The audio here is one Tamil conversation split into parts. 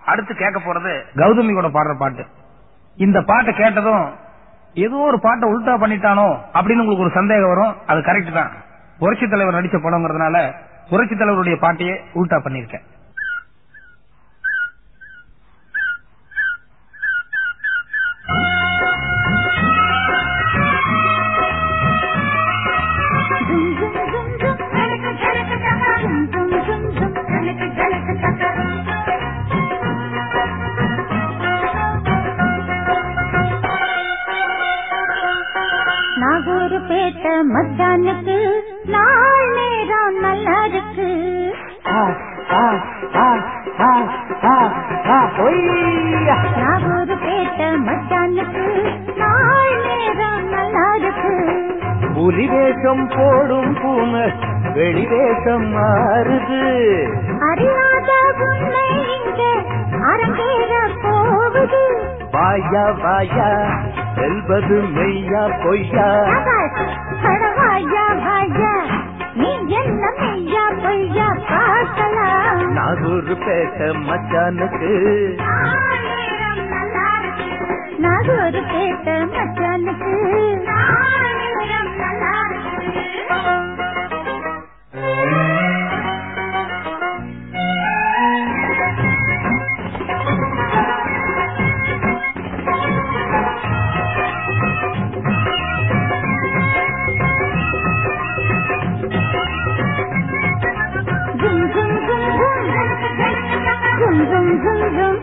அடுத்து கேட்க போறது கௌதமி கூட பாடுற பாட்டு இந்த பாட்டை கேட்டதும் ஏதோ ஒரு பாட்டை உல்டா பண்ணிட்டானோ அப்படின்னு உங்களுக்கு ஒரு சந்தேகம் வரும் அது கரெக்ட் தான் புரட்சி தலைவர் நடிச்ச படம்ங்கிறதுனால புரட்சி தலைவருடைய பாட்டையே உல்டா பண்ணிருக்கேன் zum zum zum zum झलक झलक टका zum zum zum zum झलक झलक टका நாகூர் பேட்ட மச்சானுக்கு நாள் நேரம் நல்லா இருக்கு நாகூர் பேட்ட மச்சானுக்கு நாள் நேரம் நல்லா இருக்கு புலி வேஷம் போடும் பூனை வெளி வேஷம் மாறுது அறியாத உன்னை இங்க அரங்கேற போகுது வாயா வாயா செல்வது மெய்யா பொய்யா அட வாயா வாயா நீ என்ன மெய்யா பொய்யா பார்க்கலாம் நாகூர் பேட்ட மச்சானுக்கு நாகூர் கேட்ட மச்சானுக்கு zum zum zum zum zum zum zum zum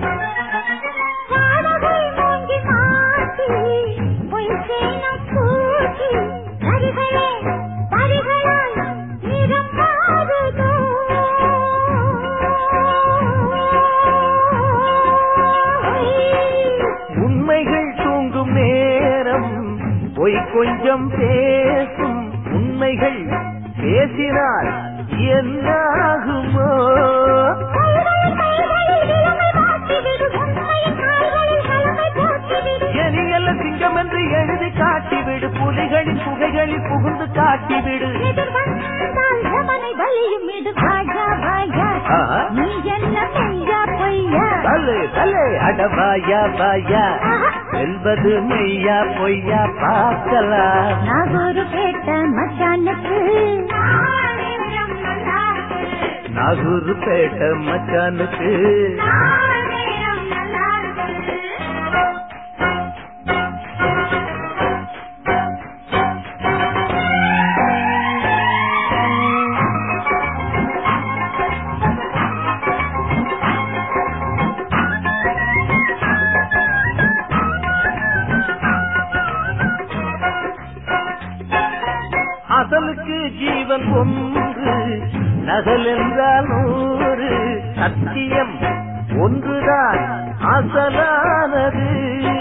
வாடகை மூங்கி மாட்டி பொய் சேனம் கூட்டி கரிகளே பரிகளால் நிறம் மாறுதோ உண்மைகள் தூங்கும் நேரம் பொய் கொஞ்சம் பேசும் உண்மைகள் பேசினால் என்னாகுமோ எலியல்ல சிங்கம் என்று எழுதி காட்டிவிடு புலிகளின் புகைகளில் புகுந்து காட்டிவிடு ஆ. தலை தலை அடவாயா வாயா செல்வது மெய்யா பொய்யா பார்க்கலாம் நாகூர் கேட்ட மச்சானுக்கு நாகூர் பேட்ட மச்சானுக்கு அசலுக்கு ஜீவன் ஒன்று நகல் என்றால் நூறு சத்தியம் ஒன்றுதான் அசலானது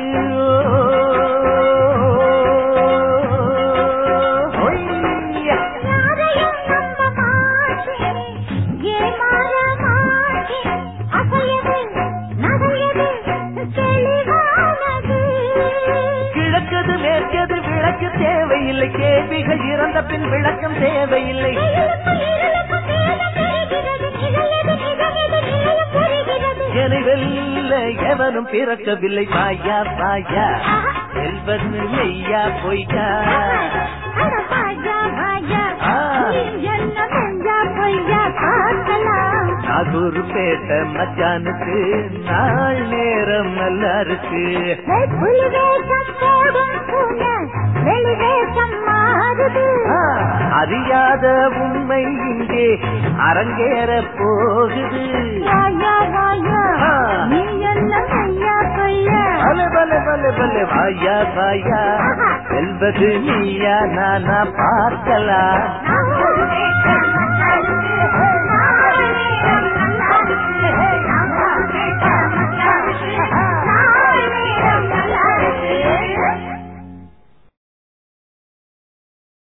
ஒய்யா. யாரையும் நம்ப மாட்டேன் ஏமாற மாட்டேன் அசையது நகையது தெளிவானது கிழக்கது மேற்கது விளக்கு தேவையில்லை கேள்விகள் இறந்த பின் விளக்கம் தேவையில்லை வெயிலுக்கு இருளுக்கு மேலும் தெரிகிறது நிழலது நிஜமெது நிழல புரிகிறது என்னை வெல்ல எவனும் பிறக்கவில்லை வாயா வாயா செல்வது மெய்யா பொய்யா அட பாஜா பாஜா ஆ. நீ என்ன செஞ்சா பொய்யா பார்க்கலாம் நாகூர் பேட்ட மச்சானுக்கு நாள் நேரம் நல்லா இருக்கு ஏய், புலி வேஷம் போடும் பூனை வெளி வேஷம் மாறுது ஆ, அறியாத உண்மை இங்கே அரங்கேற போகுது வாயா வாயா ஆ. நீ என்ன மெய்யா பொய்யா பல பல பல பல வாயா வாயா செல்வது நீயா நானா பார்க்கலாம் நான் ஒரு வேஷம்